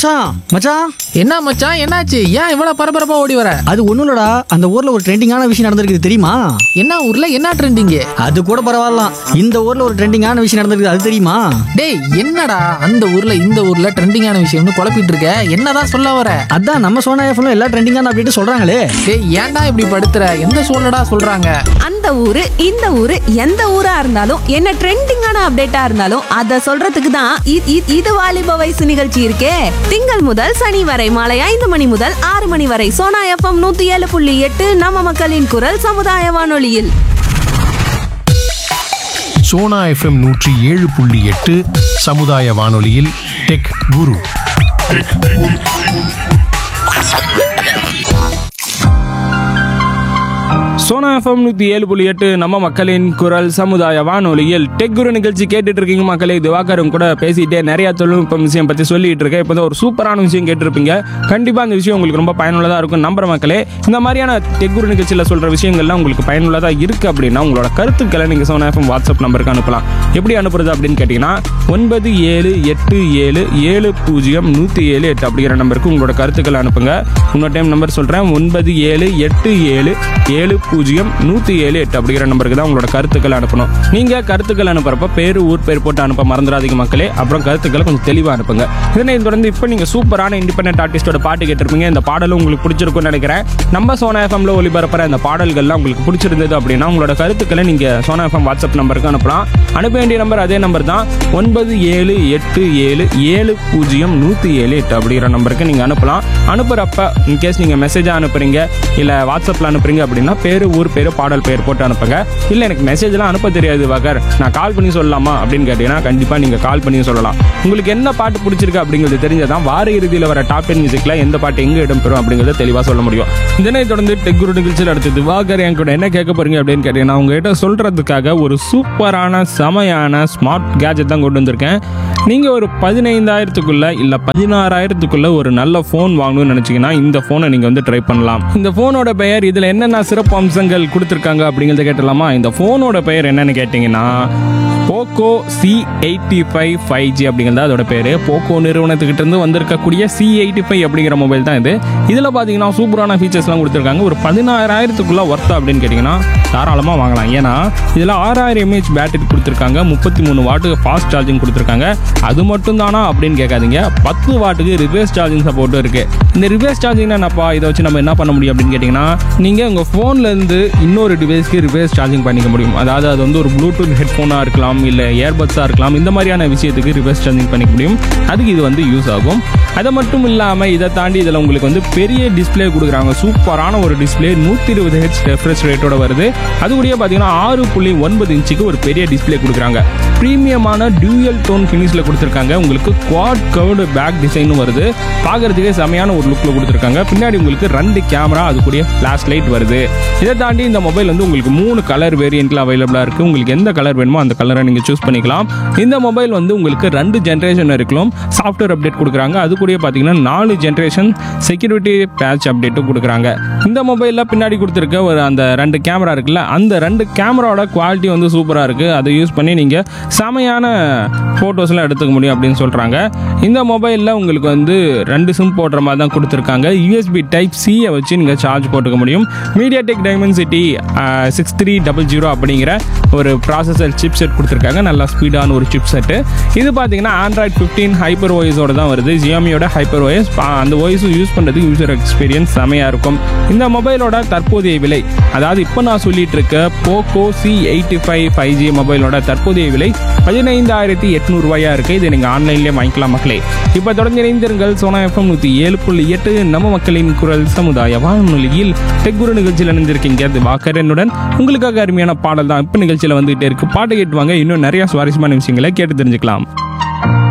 மச்சான் மச்சான் என்ன மச்சான் என்னாச்சு ஏன் இவ்வளவு பரபரப்பா ஓடி வர அது ஒண்ணும் இல்லடா அந்த ஊர்ல ஒரு ட்ரெண்டிங்கான விஷயம் நடந்திருக்கு தெரியுமா என்ன ஊர்ல என்ன ட்ரெண்டிங் அது கூட பரவாயில்ல இந்த ஊர்ல ஒரு ட்ரெண்டிங்கான விஷயம் நடந்திருக்கு அது தெரியுமா டேய் என்னடா அந்த ஊர்ல இந்த ஊர்ல ட்ரெண்டிங்கான விஷயம்னு குழப்பிட்டு இருக்க என்னதான் சொல்ல வர அதான் நம்ம சோனா எஃப்எம் எல்லா ட்ரெண்டிங்கான அப்படின்ட்டு சொல்றாங்களே டேய் ஏன்டா இப்படி படுத்துற எந்த சூழ்நிடா சொல்றாங்க அந்த ஊரு இந்த ஊரு எந்த ஊரா இருந்தாலும் என்ன ட்ரெண்டிங்கான அப்டேட்டா இருந்தாலும் அத சொல்றதுக்கு தான் இ- இ- இது வாலிப வயசு நிகழ்ச்சி இருக்கே திங்கள் முதல் சனி வரை மாலை ஐந்து மணி முதல் ஆறு மணி வரை சோனா எஃப்எம் நூத்தி ஏழு புள்ளி எட்டு நம்ம மக்களின் குரல் சமுதாய வானொலியில் சோனா எஃப்எம் நூற்றி ஏழு புள்ளி எட்டு சமுதாய வானொலியில் டெக் குரு சோனா எஃப்எம் நூற்றி ஏழு புள்ளி எட்டு நம்ம மக்களின் குரல் சமுதாய வானொலியில் டெக் குரு நிகழ்ச்சி கேட்டுட்டு இருக்கீங்க மக்களே திவாகரும் கூட பேசிட்டே நிறைய தொழில்நுட்பம் விஷயம் பற்றி சொல்லிட்டு இருக்கேன் இப்போ ஒரு சூப்பரான விஷயம் கேட்டிருப்பீங்க கண்டிப்பாக அந்த விஷயம் உங்களுக்கு ரொம்ப பயனுள்ளதாக இருக்கும் நம்புற மக்களே இந்த மாதிரியான டெக் குரு நிகழ்ச்சியில் சொல்கிற விஷயங்கள்லாம் உங்களுக்கு பயனுள்ளதாக இருக்குது அப்படின்னா உங்களோட கருத்துக்களை நீங்கள் சோனா எஃப்எம் வாட்ஸ்அப் நம்பருக்கு அனுப்பலாம் எப்படி அனுப்புறது அப்படின்னு கேட்டிங்கன்னா ஒன்பது ஏழு எட்டு ஏழு ஏழு பூஜ்ஜியம் நூற்றி ஏழு எட்டு அப்படிங்கிற நம்பருக்கு உங்களோட கருத்துக்களை அனுப்புங்க இன்னொரு டைம் நம்பர் சொல்கிறேன் ஒன்பது ஏழு எட்டு ஏழு ஏழு பூஜ்ஜியம் நூற்றி ஏழு எட்டு அப்படிங்கிற நம்பருக்கு தான் உங்களோட கருத்துக்களை அனுப்பணும் நீங்கள் கருத்துக்கள் அனுப்புறப்ப பேர் ஊர் பேர் போட்டு அனுப்ப மறந்துடாதீங்க மக்களே அப்புறம் கருத்துக்களை கொஞ்சம் தெளிவாக அனுப்புங்க இதனை தொடர்ந்து இப்போ நீங்கள் சூப்பரான இண்டிபெண்டன்ட் ஆர்டிஸ்டோட பாட்டு கேட்டிருப்பீங்க இந்த பாடலும் உங்களுக்கு பிடிச்சிருக்கும்னு நினைக்கிறேன் நம்ம சோனா எஃப்எம்ல ஒளிபரப்புற இந்த பாடல்கள்லாம் உங்களுக்கு பிடிச்சிருந்தது அப்படின்னா உங்களோட கருத்துக்களை நீங்கள் சோனா எஃப்எம் வாட்ஸ்அப் நம்பருக்கு அனுப்பலாம் அனுப்ப வேண்டிய நம்பர் அதே நம்பர் தான் ஒன்பது ஏழு எட்டு ஏழு ஏழு பூஜ்ஜியம் நூற்றி ஏழு எட்டு அப்படிங்கிற நம்பருக்கு நீங்கள் அனுப்பலாம் அனுப்புகிறப்ப இன்கேஸ் நீங்கள் மெசேஜாக அனுப்புறீங்க இல்லை வாட்ஸ்அப்பில் அனுப்புறீங்க அப்படின்னா பேர் ஊர் பேர் பாடல் பேர் போட்டு அனுப்புங்க இல்லை எனக்கு மெசேஜ்லாம் அனுப்ப தெரியாது வகர் நான் கால் பண்ணி சொல்லலாமா அப்படின்னு கேட்டீங்கன்னா கண்டிப்பாக நீங்கள் கால் பண்ணி சொல்லலாம் உங்களுக்கு என்ன பாட்டு பிடிச்சிருக்கு அப்படிங்கிறது தெரிஞ்சதான் வார இறுதியில் வர டாப் டென் மியூசிக்கில் எந்த பாட்டு எங்கே இடம்பெறும் அப்படிங்கிறத தெளிவாக சொல்ல முடியும் இதனை தொடர்ந்து டெக் குரு நிகழ்ச்சியில் அடுத்தது வாகர் என் கூட என்ன கேட்க போறீங்க அப்படின்னு கேட்டீங்கன்னா உங்ககிட்ட சொல்றதுக்காக ஒரு சூப்பரான செமையான ஸ்மார்ட் கேஜெட் தான் கொண்டு வந்திருக்கேன் நீங்கள் ஒரு பதினைந்தாயிரத்துக்குள்ள இல்லை பதினாறாயிரத்துக்குள்ள ஒரு நல்ல ஃபோன் வாங்கணும்னு நினச்சிங்கன்னா இந்த ஃபோனை நீங்கள் வந்து ட்ரை பண்ணலாம் இந்த ஃபோனோட பெயர் இதில் என்னென்ன சிறப்பு அம்சங்கள் கொடுத்துருக்காங்க அப்படிங்கிறத கேட்டலாமா இந்த ஃபோனோட பெயர் என்னன்னு கேட்டிங்கன்னா Poco C eighty five five G அப்படிங்கிறது அதோட பேர் போக்கோ நிறுவனத்துக்கிட்ட இருந்து வந்திருக்கக்கூடிய சி எயிட்டி ஃபைவ் அப்படிங்கிற மொபைல் தான் இது இதில் பார்த்தீங்கன்னா சூப்பரான ஃபீச்சர்ஸ்லாம் கொடுத்துருக்காங்க ஒரு பதினாறாயிரத்துக்குள்ள ஒர்த்தா அப்படின்னு கேட்டிங்கன்னா தாராளமாக வாங்கலாம் ஏன்னா இதில் ஆறாயிரம் எம்ஏஹெச் பேட்டரி கொடுத்துருக்காங்க முப்பத்தி மூணு வாட்டுக்கு ஃபாஸ்ட் சார்ஜிங் கொடுத்துருக்காங்க அது மட்டும் தானா அப்படின்னு கேட்காதீங்க பத்து வாட்டுக்கு ரிவர்ஸ் சார்ஜிங் சப்போர்ட்டும் இருக்குது இந்த ரிவர்ஸ் சார்ஜிங் என்னப்பா இதை வச்சு நம்ம என்ன பண்ண முடியும் அப்படின்னு கேட்டிங்கன்னா நீங்கள் உங்கள் ஃபோன்லேருந்து இன்னொரு டிவைஸ்க்கு ரிவர்ஸ் சார்ஜிங் பண்ணிக்க முடியும் அதாவது அது வந்து ஒரு ப்ளூடூத் ஹெட்ஃபோனாக இருக்கலாம் இல்லை இயர்பட்ஸாக இருக்கலாம் இந்த மாதிரியான விஷயத்துக்கு ரிவர்ஸ் சார்ஜிங் பண்ணிக்க முடியும் அதுக்கு இது வந்து யூஸ் ஆகும் அது மட்டும் இல்லாமல் இதை தாண்டி இதில் உங்களுக்கு வந்து பெரிய டிஸ்ப்ளே கொடுக்குறாங்க சூப்பரான ஒரு டிஸ்ப்ளே நூற்றி இருபது ஹெச் ரெஃப்ரெஷ் ரேட்டோட வருது அது கூடயே பார்த்தீங்கன்னா ஆறு புள்ளி ஒன்பது இன்ச்சுக்கு ஒரு பெரிய டிஸ்ப்ளே கொடுக்குறாங்க ப்ரீமியமான டியூயல் டோன் ஃபினிஷில் கொடுத்துருக்காங்க உங்களுக்கு குவாட் கர்வ்டு பேக் டிசைனும் வருது பார்க்கறதுக்கே செமையான ஒரு லுக்கில் கொடுத்துருக்காங்க பின்னாடி உங்களுக்கு ரெண்டு கேமரா அது கூடயே ஃப்ளாஷ் லைட் வருது இதை தாண்டி இந்த மொபைல் வந்து உங்களுக்கு மூணு கலர் வேரியண்ட்டில் அவைலபிளாக இருக்குது உங்களுக்கு எந்த கலர் வேணுமோ அந்த கலரை நீங்கள் சூஸ் பண்ணிக்கலாம் இந்த மொபைல் வந்து உங்களுக்கு ரெண்டு ஜென்ரேஷன் இருக்கலாம் சாஃப்ட்வேர் அப்டேட் கொடுக்குறாங்க அது கூடயே பார்த்தீங்கன்னா நாலு ஜென்ரேஷன் செக்யூரிட்டி பேட்ச் அப்டேட்டும் கொடுக்குறாங்க இந்த மொபைலில் பின்னாடி கொடுத்துருக்க ஒரு அந்த ரெண்டு கேமரா இருக்குல்ல அந்த ரெண்டு கேமராவோட குவாலிட்டி வந்து சூப்பராக இருக்குது அதை யூஸ் பண்ணி நீங்கள் செமையான ஃபோட்டோஸ்லாம் எடுத்துக்க முடியும் அப்படின்னு சொல்கிறாங்க இந்த மொபைலில் உங்களுக்கு வந்து ரெண்டு சிம் போடுற மாதிரி தான் கொடுத்துருக்காங்க யூஎஸ்பி டைப் சியை வச்சு நீங்கள் சார்ஜ் போட்டுக்க முடியும் MediaTek Dimensity six three double zero அப்படிங்கிற ஒரு ப்ராசஸர் சிப் செட் கொடுத்துருக்காங்க நல்லா ஸ்பீடான ஒரு சிப் செட்டு இது பார்த்தீங்கன்னா ஆண்ட்ராய்ட் ஃபிஃப்டீன் ஹைப்பர் ஓஎஸோட தான் வருது ஜியோமியோட ஹைப்பர் ஓஎஸ் அந்த ஓஎஸும் யூஸ் பண்ணுறதுக்கு யூசர் எக்ஸ்பீரியன்ஸ் செமையாக இருக்கும் இந்த மொபைலோட தற்போதைய விலை அதாவது இப்போ நான் சொல்லிட்டு இருக்க Poco C eighty five five G மொபைலோட தற்போதைய விலை பதினைந்தாயிரத்தி எட்நூறுவாயா இருக்குது இதை நீங்கள் ஆன்லைன்லேயே வாங்கிக்கலாம் மக்களே இப்போ தொடர்ந்து இணைந்திருங்கள் சோனா எஃப்எம் நூற்றி ஏழு புள்ளி எட்டு நம்ம மக்களின் குரல் சமுதாய வானொலியில் டெக்குரு நிகழ்ச்சியில் இணைந்திருக்கீங்க அது வாக்கரனுடன் உங்களுக்காக அருமையான பாடல் தான் இப்போ நிகழ்ச்சியில் வந்துகிட்டே இருக்கு பாட்டு கேட்டுவாங்க இன்னும் நிறைய சுவாரஸ்யமான விஷயங்களை கேட்டு தெரிஞ்சுக்கலாம்